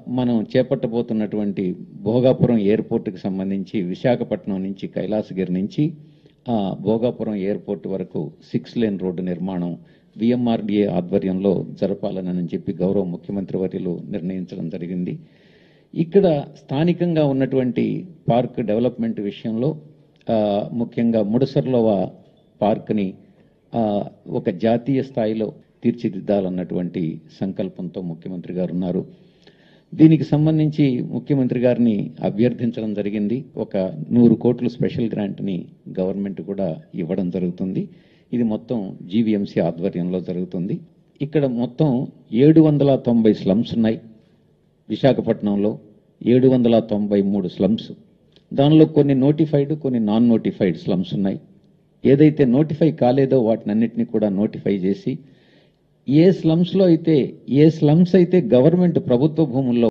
మనం చేపట్టబోతున్నటువంటి భోగాపురం ఎయిర్పోర్టుకు సంబంధించి విశాఖపట్నం నుంచి కైలాసగిరి నుంచి ఆ, భోగాపురం ఎయిర్పోర్ట్ వరకు సిక్స్ లేన్ రోడ్డు నిర్మాణం విఎంఆర్డిఏ ఆధ్వర్యంలో జరపాలని చెప్పి గౌరవ ముఖ్యమంత్రి వర్యులు నిర్ణయించడం జరిగింది ఇక్కడ స్థానికంగా ఉన్నటువంటి పార్క్ డెవలప్మెంట్ విషయంలో ఆ, ముఖ్యంగా ముడసర్లోవ పార్క్ని ఆ, ఒక జాతీయ స్థాయిలో తీర్చిదిద్దాలన్నటువంటి సంకల్పంతో ముఖ్యమంత్రి గారు ఉన్నారు దీనికి సంబంధించి ముఖ్యమంత్రి గారిని అభ్యర్థించడం జరిగింది ఒక నూరు కోట్లు స్పెషల్ గ్రాంట్ని గవర్నమెంట్ కూడా ఇవ్వడం జరుగుతుంది ఇది మొత్తం జీవీఎంసీ ఆధ్వర్యంలో జరుగుతుంది ఇక్కడ మొత్తం ఏడు వందల తొంభై స్లమ్స్ ఉన్నాయి విశాఖపట్నంలో ఏడు వందల తొంభై మూడు స్లమ్స్ దానిలో కొన్ని నోటిఫైడ్ కొన్ని నాన్ నోటిఫైడ్ స్లమ్స్ ఉన్నాయి ఏదైతే నోటిఫై కాలేదో వాటినన్నిటిని కూడా నోటిఫై చేసి ఏ స్లమ్స్లో అయితే ఏ స్లమ్స్ అయితే గవర్నమెంట్ ప్రభుత్వ భూముల్లో